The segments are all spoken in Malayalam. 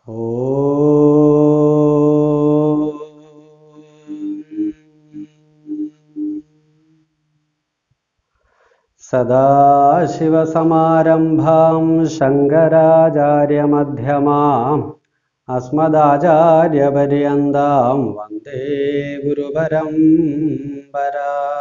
സദാശിവസമാരംഭാം ശങ്കരാചാര്യമധ്യമാം അസ്മദാചാര്യപര്യന്താം വന്ദേ ഗുരുപരംപര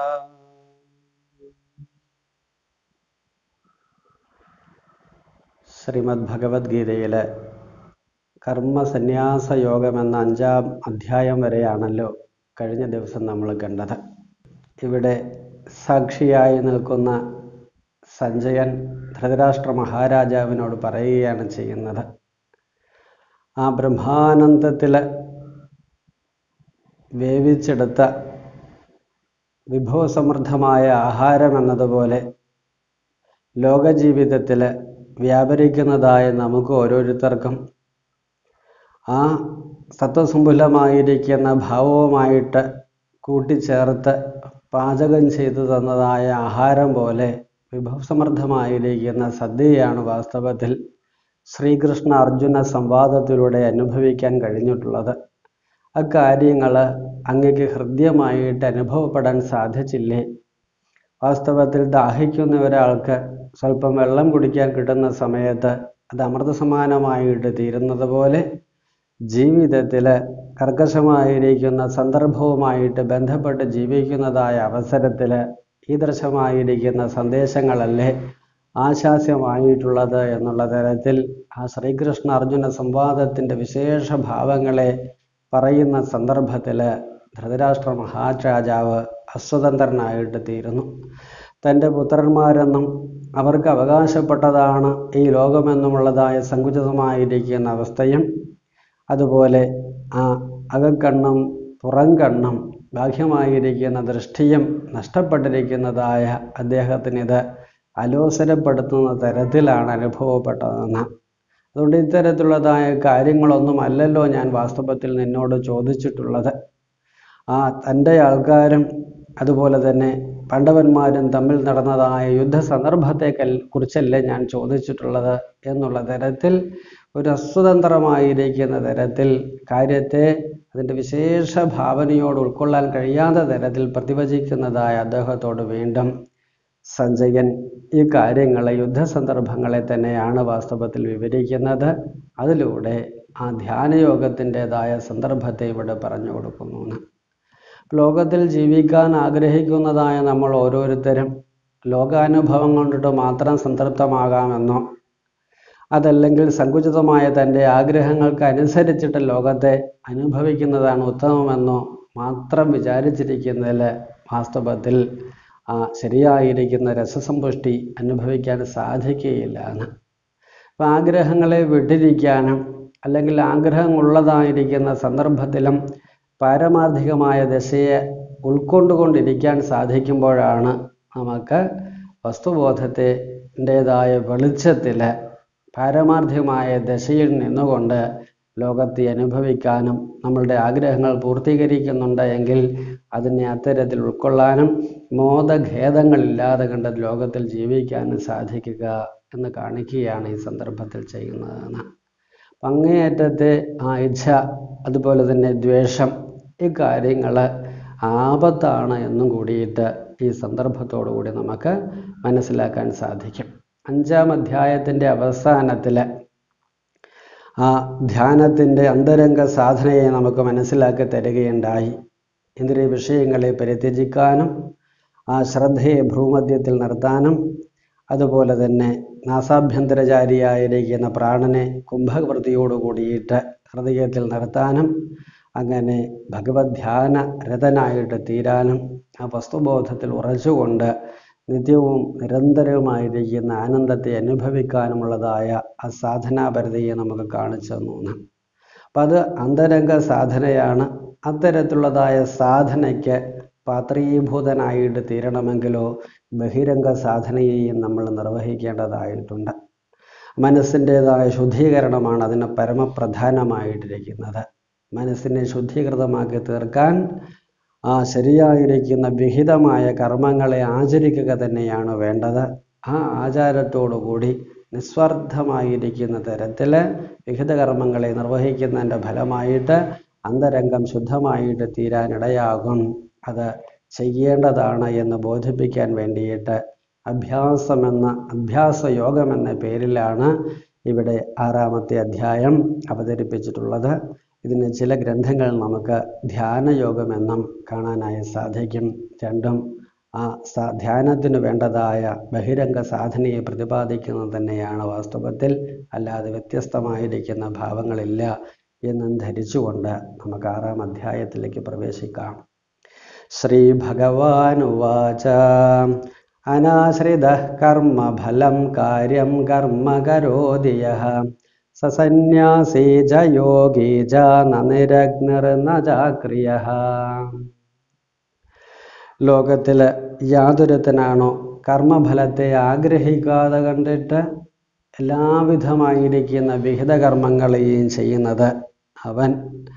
ശ്രീമദ് ഭഗവത്ഗീതയിലെ കർമ്മസന്യാസ യോഗം എന്ന അഞ്ചാം അധ്യായം വരെയാണല്ലോ കഴിഞ്ഞ ദിവസം നമ്മൾ കണ്ടത് ഇവിടെ സാക്ഷിയായി നിൽക്കുന്ന സഞ്ജയൻ ധൃതരാഷ്ട്ര മഹാരാജാവിനോട് പറയുകയാണ് ചെയ്യുന്നത് ആ ബ്രഹ്മാനന്ദത്തിൽ വേവിച്ചെടുത്ത വിഭവസമൃദ്ധമായ ആഹാരം എന്നതുപോലെ ലോകജീവിതത്തിൽ വ്യാപരിക്കുന്നതായ നമുക്ക് ഓരോരുത്തർക്കും ആ സത്വസമ്പുലമായിരിക്കുന്ന ഭാവവുമായിട്ട് കൂട്ടിച്ചേർത്ത് പാചകം ചെയ്തു തന്നതായ ആഹാരം പോലെ വിഭവസമൃദ്ധമായിരിക്കുന്ന സദ്യയാണ് വാസ്തവത്തിൽ ശ്രീകൃഷ്ണ അർജുന സംവാദത്തിലൂടെ അനുഭവിക്കാൻ കഴിഞ്ഞിട്ടുള്ളത് അക്കാര്യങ്ങൾ അങ്ങക്ക് ഹൃദ്യമായിട്ട് അനുഭവപ്പെടാൻ സാധിച്ചില്ലേ വാസ്തവത്തിൽ ദാഹിക്കുന്ന ഒരാൾക്ക് സ്വല്പം വെള്ളം കുടിക്കാൻ കിട്ടുന്ന സമയത്ത് അത് അമൃതസമാനമായിട്ട് തീരുന്നത് പോലെ ജീവിതത്തിൽ കർക്കശമായിരിക്കുന്ന സന്ദർഭവുമായിട്ട് ബന്ധപ്പെട്ട് ജീവിക്കുന്നതായ അവസരത്തിൽ ഈദൃശമായിരിക്കുന്ന സന്ദേശങ്ങളല്ലേ ആശാസ്യമായിട്ടുള്ളത് എന്നുള്ള തരത്തിൽ ആ ശ്രീകൃഷ്ണ അർജുന സംവാദത്തിൻ്റെ വിശേഷ ഭാവങ്ങളെ പറയുന്ന സന്ദർഭത്തിൽ ധൃതരാഷ്ട്ര മഹാരാജാവ് അസ്വതന്ത്രനായിട്ട് തീരുന്നു തൻ്റെ പുത്രന്മാരെന്നും അവർക്ക് അവകാശപ്പെട്ടതാണ് ഈ ലോകമെന്നുമുള്ളതായ സങ്കുചിതമായിരിക്കുന്ന അവസ്ഥയും അതുപോലെ ആ അകക്കണ്ണും പുറംകണ്ണും ബാഹ്യമായിരിക്കുന്ന ദൃഷ്ടിയും നഷ്ടപ്പെട്ടിരിക്കുന്നതായ അദ്ദേഹത്തിനിത് അലോസരപ്പെടുത്തുന്ന തരത്തിലാണ് അനുഭവപ്പെട്ടതെന്ന് അതുകൊണ്ട് ഇത്തരത്തിലുള്ളതായ കാര്യങ്ങളൊന്നും അല്ലല്ലോ ഞാൻ വാസ്തവത്തിൽ നിന്നോട് ചോദിച്ചിട്ടുള്ളത് ആ തൻ്റെ ആൾക്കാരും അതുപോലെ തന്നെ പണ്ഡവന്മാരും തമ്മിൽ നടന്നതായ യുദ്ധ സന്ദർഭത്തെ കുറിച്ചല്ലേ ഞാൻ ചോദിച്ചിട്ടുള്ളത് എന്നുള്ള തരത്തിൽ ഒരു അസ്വതന്ത്രമായിരിക്കുന്ന തരത്തിൽ കാര്യത്തെ അതിൻ്റെ വിശേഷ ഭാവനയോട് ഉൾക്കൊള്ളാൻ കഴിയാത്ത തരത്തിൽ പ്രതിവചിക്കുന്നതായ അദ്ദേഹത്തോട് വീണ്ടും സഞ്ജയൻ ഈ കാര്യങ്ങളെ യുദ്ധസന്ദർഭങ്ങളെ തന്നെയാണ് വാസ്തവത്തിൽ വിവരിക്കുന്നത് അതിലൂടെ ആ ധ്യാനയോഗത്തിൻ്റെതായ സന്ദർഭത്തെ ഇവിടെ പറഞ്ഞു കൊടുക്കുന്നു ലോകത്തിൽ ജീവിക്കാൻ ആഗ്രഹിക്കുന്നതായ നമ്മൾ ഓരോരുത്തരും ലോകാനുഭവം കൊണ്ടിട്ട് മാത്രം സംതൃപ്തമാകാമെന്നോ അതല്ലെങ്കിൽ സങ്കുചിതമായ തൻ്റെ ആഗ്രഹങ്ങൾക്ക് അനുസരിച്ചിട്ട് ലോകത്തെ അനുഭവിക്കുന്നതാണ് ഉത്തമമെന്നോ മാത്രം വിചാരിച്ചിരിക്കുന്നതിൽ വാസ്തവത്തിൽ ആ ശരിയായിരിക്കുന്ന രസസമ്പുഷ്ടി അനുഭവിക്കാൻ സാധിക്കുകയില്ല എന്ന് അപ്പം ആഗ്രഹങ്ങളെ വിട്ടിരിക്കാനും അല്ലെങ്കിൽ ആഗ്രഹമുള്ളതായിരിക്കുന്ന സന്ദർഭത്തിലും പാരമാർത്ഥികമായ ദശയെ ഉൾക്കൊണ്ടുകൊണ്ടിരിക്കാൻ സാധിക്കുമ്പോഴാണ് നമുക്ക് വസ്തുബോധത്തിൻ്റെതായ വെളിച്ചത്തിൽ പാരമാർത്ഥികമായ ദശയിൽ നിന്നുകൊണ്ട് ലോകത്തെ അനുഭവിക്കാനും നമ്മളുടെ ആഗ്രഹങ്ങൾ പൂർത്തീകരിക്കുന്നുണ്ട് എങ്കിൽ അതിനെ അത്തരത്തിൽ ഉൾക്കൊള്ളാനും മോദഖേദങ്ങളില്ലാതെ കണ്ട് ലോകത്തിൽ ജീവിക്കാനും സാധിക്കുക എന്ന് കാണിക്കുകയാണ് ഈ സന്ദർഭത്തിൽ ചെയ്യുന്നതെന്ന് അങ്ങേയറ്റത്തെ ആ ഇച്ഛ അതുപോലെ തന്നെ ദ്വേഷം ഈ കാര്യങ്ങൾ ആപത്താണ് എന്നും കൂടിയിട്ട് ഈ സന്ദർഭത്തോടു കൂടി നമുക്ക് മനസ്സിലാക്കാൻ സാധിക്കും അഞ്ചാം അധ്യായത്തിൻ്റെ അവസാനത്തിൽ ആ ധ്യാനത്തിൻ്റെ അന്തരംഗ സാധനയെ നമുക്ക് മനസ്സിലാക്കി തരികയുണ്ടായി ഇന്ദ്രിയ വിഷയങ്ങളെ പരിത്യജിക്കാനും ആ ശ്രദ്ധയെ ഭ്രൂമധ്യത്തിൽ നിർത്താനും അതുപോലെ തന്നെ നാസാഭ്യന്തരചാരിയായിരിക്കുന്ന പ്രാണനെ കുംഭവൃത്തിയോട് കൂടിയിട്ട് ഹൃദയത്തിൽ നിർത്താനും അങ്ങനെ ഭഗവത് ധ്യാന രഥനായിട്ട് തീരാനും ആ വസ്തുബോധത്തിൽ ഉറച്ചുകൊണ്ട് നിത്യവും നിരന്തരവുമായിരിക്കുന്ന ആനന്ദത്തെ അനുഭവിക്കാനുമുള്ളതായ ആ സാധനാപരതയെ നമുക്ക് കാണിച്ചു തന്നു അപ്പം അത് അന്തരംഗ സാധനയാണ് അത്തരത്തിലുള്ളതായ സാധനയ്ക്ക് പാത്രീഭൂതനായിട്ട് തീരണമെങ്കിലോ ബഹിരംഗ സാധനയെയും നമ്മൾ നിർവഹിക്കേണ്ടതായിട്ടുണ്ട് മനസ്സിൻ്റെതായ ശുദ്ധീകരണമാണ് അതിന് പരമപ്രധാനമായിട്ടിരിക്കുന്നത് മനസ്സിനെ ശുദ്ധീകൃതമാക്കി തീർക്കാൻ ആ ശരിയായിരിക്കുന്ന വിഹിതമായ കർമ്മങ്ങളെ ആചരിക്കുക തന്നെയാണ് വേണ്ടത് ആ ആചാരത്തോടുകൂടി നിസ്വാർത്ഥമായിരിക്കുന്ന തരത്തിൽ വിഹിത കർമ്മങ്ങളെ നിർവഹിക്കുന്നതിൻ്റെ ഫലമായിട്ട് അന്തരംഗം ശുദ്ധമായിട്ട് തീരാനിടയാകും അത് ചെയ്യേണ്ടതാണ് എന്ന് ബോധിപ്പിക്കാൻ വേണ്ടിയിട്ട് അഭ്യാസമെന്ന അഭ്യാസ യോഗം എന്ന പേരിലാണ് ഇവിടെ ആറാമത്തെ അധ്യായം അവതരിപ്പിച്ചിട്ടുള്ളത് ഇതിന് ചില ഗ്രന്ഥങ്ങൾ നമുക്ക് ധ്യാനയോഗമെന്നും കാണാനായി സാധിക്കും രണ്ടും ആ സാ ധ്യാനത്തിന് വേണ്ടതായ ബഹിരംഗ സാധനയെ പ്രതിപാദിക്കുന്നത് തന്നെയാണ് വാസ്തവത്തിൽ അല്ലാതെ വ്യത്യസ്തമായിരിക്കുന്ന ഭാവങ്ങളില്ല എന്നും ധരിച്ചുകൊണ്ട് നമുക്ക് ആറാം അധ്യായത്തിലേക്ക് പ്രവേശിക്കാം ശ്രീ ഭഗവാനുവാച അനാശ്രിത കർമ്മഫലം കാര്യം കർമ്മ കരോതി യഃ സസന്യാസീ ച യോഗീ ച ന നിരഗ്നിർന ചാക്രിയഃ ലോകത്തിൽ യാതൊരുത്തനാണോ കർമ്മഫലത്തെ ആഗ്രഹിക്കാതെ കണ്ടിട്ട് എല്ലാവിധമായിരിക്കുന്ന വിഹിത കർമ്മങ്ങളെയും ചെയ്യുന്നത് അവൻ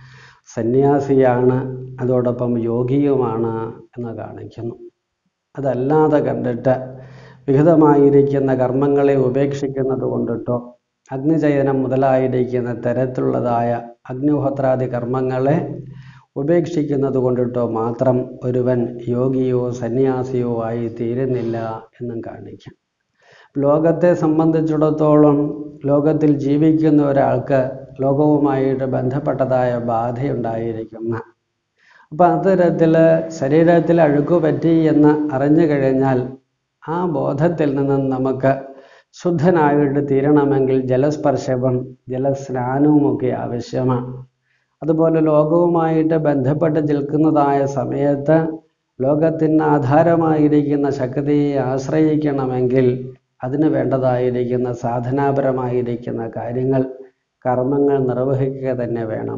സന്യാസിയാണ് അതോടൊപ്പം യോഗിയുമാണ് എന്ന് കാണിക്കുന്നു അതല്ലാതെ കണ്ടിട്ട് വിഹിതമായിരിക്കുന്ന കർമ്മങ്ങളെ ഉപേക്ഷിക്കുന്നത് കൊണ്ടിട്ടോ അഗ്നിചയനം മുതലായിരിക്കുന്ന തരത്തിലുള്ളതായ അഗ്നിഹോത്രാദി കർമ്മങ്ങളെ ഉപേക്ഷിക്കുന്നത് കൊണ്ടിട്ടോ മാത്രം ഒരുവൻ യോഗിയോ സന്യാസിയോ ആയി തീരുന്നില്ല എന്നും കാണിക്കാം ലോകത്തെ സംബന്ധിച്ചിടത്തോളം ലോകത്തിൽ ജീവിക്കുന്ന ഒരാൾക്ക് ലോകവുമായിട്ട് ബന്ധപ്പെട്ടതായ ബാധയുണ്ടായിരിക്കുന്ന അപ്പം അത്തരത്തിൽ ശരീരത്തിൽ അഴുക്ക് പറ്റി എന്ന് അറിഞ്ഞു കഴിഞ്ഞാൽ ആ ബോധത്തിൽ നിന്ന് നമുക്ക് ശുദ്ധനായിട്ട് തീരണമെങ്കിൽ ജലസ്പർശവും ജലസ്നാനവുമൊക്കെ ആവശ്യമാണ് അതുപോലെ ലോകവുമായിട്ട് ബന്ധപ്പെട്ട് നിൽക്കുന്നതായ സമയത്ത് ലോകത്തിന് ആധാരമായിരിക്കുന്ന ശക്തിയെ ആശ്രയിക്കണമെങ്കിൽ അതിന് വേണ്ടതായിരിക്കുന്ന സാധനാപരമായിരിക്കുന്ന കാര്യങ്ങൾ കർമ്മങ്ങൾ നിർവഹിക്കുക തന്നെ വേണം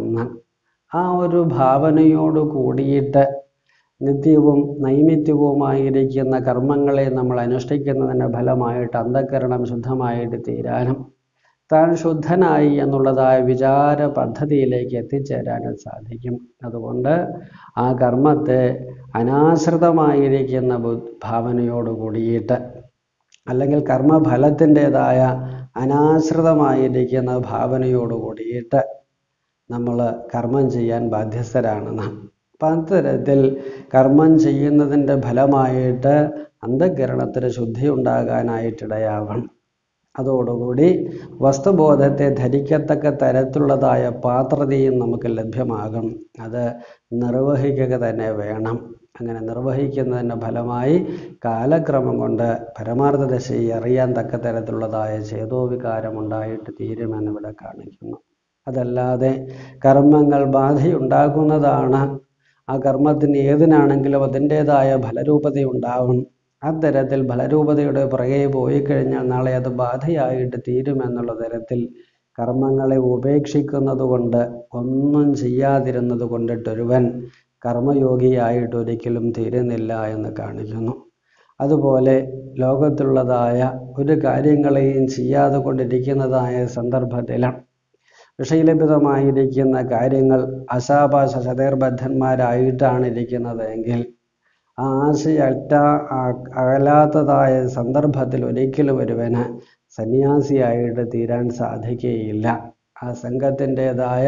ആ ഒരു ഭാവനയോട് കൂടിയിട്ട് നിത്യവും നൈമിത്യവുമായിരിക്കുന്ന കർമ്മങ്ങളെ നമ്മൾ അനുഷ്ഠിക്കുന്നതിൻ്റെ ഫലമായിട്ട് അന്ധകരണം ശുദ്ധമായിട്ട് തീരാനും താൻ ശുദ്ധനായി എന്നുള്ളതായ വിചാര പദ്ധതിയിലേക്ക് എത്തിച്ചേരാനും സാധിക്കും അതുകൊണ്ട് ആ കർമ്മത്തെ അനാശ്രിതമായിരിക്കുന്ന ഭാവനയോട് കൂടിയിട്ട് അല്ലെങ്കിൽ കർമ്മഫലത്തിൻ്റെതായ അനാശ്രിതമായിരിക്കുന്ന ഭാവനയോട് കൂടിയിട്ട് നമ്മൾ കർമ്മം ചെയ്യാൻ ബാധ്യസ്ഥരാണ് അപ്പം അത്തരത്തിൽ കർമ്മം ചെയ്യുന്നതിൻ്റെ ഫലമായിട്ട് അന്ധകരണത്തിന് ശുദ്ധി ഉണ്ടാകാനായിട്ടിടയാവണം അതോടുകൂടി വസ്തുബോധത്തെ ധരിക്കത്തക്ക തരത്തിലുള്ളതായ പാത്രതയും നമുക്ക് ലഭ്യമാകും അത് നിർവഹിക്കുക തന്നെ വേണം അങ്ങനെ നിർവഹിക്കുന്നതിൻ്റെ ഫലമായി കാലക്രമം കൊണ്ട് പരമാർത്ഥ ദശയെ അറിയാൻ തക്ക തരത്തിലുള്ളതായ ചേതോവികാരം ഉണ്ടായിട്ട് തീരുമെന്ന് ഇവിടെ കാണിക്കുന്നു അതല്ലാതെ കർമ്മങ്ങൾ ബാധയുണ്ടാക്കുന്നതാണ് ആ കർമ്മത്തിന് ഏതിനാണെങ്കിലും അതിൻ്റേതായ ഫലരൂപത ഉണ്ടാവും അത്തരത്തിൽ ഫലരൂപതയുടെ പുറകെ പോയി കഴിഞ്ഞാൽ നാളെ അത് ബാധയായിട്ട് തീരുമെന്നുള്ള തരത്തിൽ കർമ്മങ്ങളെ ഉപേക്ഷിക്കുന്നത് കൊണ്ട് ഒന്നും ചെയ്യാതിരുന്നത് കൊണ്ടിട്ടൊരുവൻ കർമ്മയോഗിയായിട്ട് ഒരിക്കലും തീരുന്നില്ല എന്ന് കാണിക്കുന്നു അതുപോലെ ലോകത്തുള്ളതായ ഒരു കാര്യങ്ങളെയും ചെയ്യാതെ കൊണ്ടിരിക്കുന്നതായ സന്ദർഭത്തിലാണ് വിഷയലഭിതമായിരിക്കുന്ന കാര്യങ്ങൾ അശാപാശ ശതേർബദ്ധന്മാരായിട്ടാണ് ഇരിക്കുന്നത് എങ്കിൽ ആ ആശയറ്റ അകലാത്തതായ സന്ദർഭത്തിൽ ഒരിക്കലും ഒരുവന് സന്യാസിയായിട്ട് തീരാൻ സാധിക്കുകയില്ല ആ സംഘത്തിൻ്റെതായ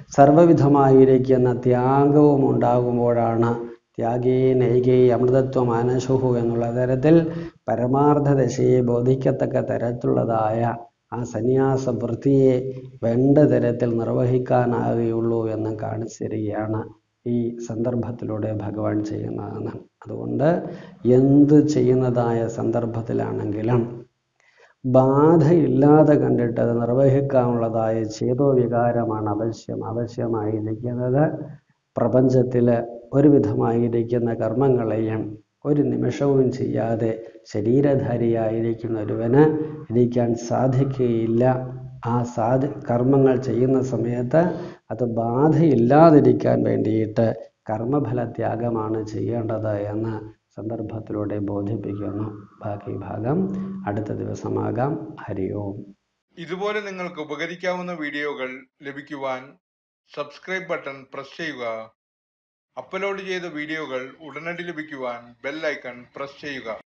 സർവവിധമായിരിക്കുന്ന ത്യാഗവും ഉണ്ടാകുമ്പോഴാണ് ത്യാഗേ നൈകേ അമൃതത്വം അനശുഹു എന്നുള്ള തരത്തിൽ പരമാർത്ഥ ദശയെ ബോധിക്കത്തക്ക തരത്തിലുള്ളതായ ആ സന്യാസ വൃത്തിയെ വേണ്ട തരത്തിൽ നിർവഹിക്കാനാകുകയുള്ളൂ എന്ന് കാണിച്ചിരിക്കുകയാണ് ഈ സന്ദർഭത്തിലൂടെ ഭഗവാൻ ചെയ്യുന്നതെന്ന് അതുകൊണ്ട് എന്ത് ചെയ്യുന്നതായ സന്ദർഭത്തിലാണെങ്കിലും ബാധയില്ലാതെ കണ്ടിട്ട് അത് നിർവഹിക്കാനുള്ളതായ ചേതോ വികാരമാണ് ആവശ്യം ആവശ്യമായിരിക്കുന്നത് പ്രപഞ്ചത്തിൽ ഒരു വിധമായിരിക്കുന്ന കർമ്മങ്ങളെയും ഒരു നിമിഷവും ചെയ്യാതെ ശരീരധാരിയായിരിക്കുന്ന ഒരുവന് ഇരിക്കാൻ സാധിക്കുകയില്ല ആ സാധി കർമ്മങ്ങൾ ചെയ്യുന്ന സമയത്ത് അത് ബാധയില്ലാതിരിക്കാൻ വേണ്ടിയിട്ട് കർമ്മഫലത്യാഗമാണ് ചെയ്യേണ്ടത് എന്ന് സന്ദർഭത്തിലൂടെ ബോധിപ്പിക്കുന്നു ബാക്കി ഭാഗം അടുത്ത ദിവസമാകാം ഹരി ഓം ഇതുപോലെ നിങ്ങൾക്ക് ഉപകരിക്കാവുന്ന വീഡിയോകൾ ലഭിക്കുവാൻ സബ്സ്ക്രൈബ് ബട്ടൺ പ്രസ് ചെയ്യുക അപ്ലോഡ് ചെയ്ത വീഡിയോകൾ ഉടനടി ലഭിക്കുവാൻ ബെൽ ഐക്കൺ പ്രസ് ചെയ്യുക